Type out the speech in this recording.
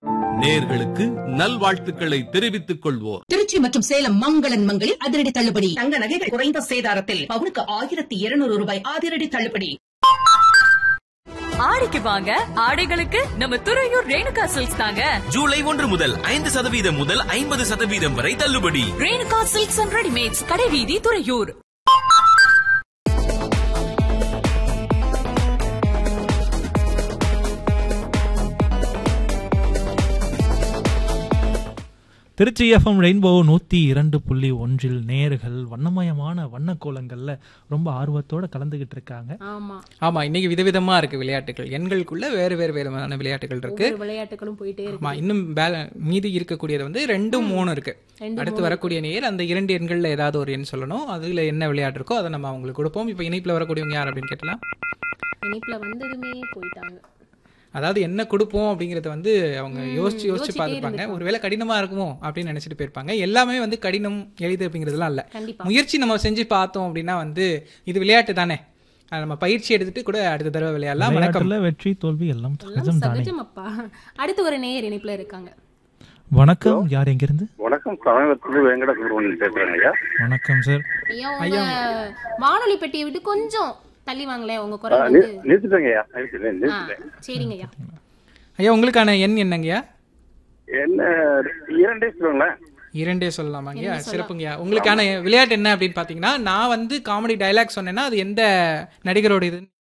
நேர்களுக்கு நல்வாழ்த்துக்களை தெரிவித்துக் கொள்வோர் திருச்சி மற்றும் சேலம் மங்களன் மங்களில் அதிரடி தள்ளுபடி தங்க நகைகள் குறைந்த சேதாரத்தில் பவுனுக்கு ஆயிரத்தி இருநூறு ரூபாய் அதிரடி தள்ளுபடி ஆடிக்கு வாங்க ஆடைகளுக்கு நம்ம துறையூர் ரேணுகா சில்க்ஸ் தாங்க ஜூலை ஒன்று முதல் ஐந்து சதவீதம் முதல் ஐம்பது சதவீதம் வரை தள்ளுபடி ரேணுகா சில்க்ஸ் அண்ட் ரெடிமேட்ஸ் கடைவீதி துறையூர் திருச்சி எஃப்எம் ரெயின்போ நூற்றி இரண்டு புள்ளி ஒன்றில் நேர்கள் வண்ணமயமான வண்ணக்கோலங்களில் ரொம்ப ஆர்வத்தோட கலந்துக்கிட்டு இருக்காங்க ஆமா ஆமா இன்னைக்கு விதவிதமா இருக்கு விளையாட்டுகள் எண்களுக்குள்ள வேறு வேறு விதமான விளையாட்டுகள் இருக்கு ஒவ்வொரு விளையாட்டுகளும் போயிட்டே ஆமா இருக்கு இன்னும் பேல- மீதி இருக்கக்கூடியது வந்து ரெண்டு மூணு இருக்கு ரெண்டு, அடுத்து மூணு வரக்கூடிய நேர் அந்த இரண்டு எண்கள்ல ஏதாவது ஒரு எண் சொல்லணும் அதுல என்ன விளையாட்டு இருக்கோ அதை நம்ம அவங்களுக்கு கொடுப்போம் இப்போ இணைப்புல வரக்கூடியவங்க யார் அப்படின்னு கேட்டலாம் இனிப்புல வந்ததுமே போயிட்டாங்க அதாவது என்ன கொடுப்போம் அப்படிங்கறத வந்து அவங்க ம், யோசிச்சு யோசிச்சு யோசிச்சிட்டே பார்த்துருப்பாங்க இருந்திருப்பாங்க. ஒருவேளை கடினமா இருக்குமோ அப்படின்னு நினைச்சிட்டு போயிருப்பாங்க எல்லாமே வந்து கடினம் எளிது அப்படிங்கிறதுலாம் இல்ல கண்டிப்பா முயற்சி நம்ம செஞ்சு பார்த்தோம் அப்படின்னா வந்து இது விளையாட்டு தானே அது நம்ம பயிற்சி எடுத்துட்டு கூட அடுத்த தடவை விளையாடலாம் வணக்கம் விளையாட்டுல வெற்றி தோல்வி எல்லாம் எல்லாம் சகஜம் தானே சகஜம் அப்பா அடுத்து ஒரு நேயர் இணைப்புல இருக்காங்க வணக்கம் யார் எங்கிருந்து வணக்கம் சமயத்தில் வெங்கட சுப்ரமணியன் பேசுறேன் ஐயா வணக்கம் சார் ஐயா உங்க வானொலி பெட்டியை விட்டு கொஞ்சம் தள்ளி வாங்களேன் உங்க ஆ, குரல் நி- வந்து நிறுத்திட்டேங்க ஐயா நிறுத்திட்டேன் ஆ, நிறுத்திட்டேன் சரிங்க ஐயா ஐயா உங்களுக்கான எண் என்னங்கய்யா என்ன இரண்டே சொல்லுங்களேன் இரண்டே சொல்லலாமாங்கய்யா இரண்டு சொல்லலாம். சிறப்புங்கய்யா உங்களுக்கான விளையாட்டு என்ன அப்படின்னு பார்த்தீங்கன்னா நான் வந்து காமெடி டயலாக் சொன்னேன்னா அது எந்த நடிகரோட இது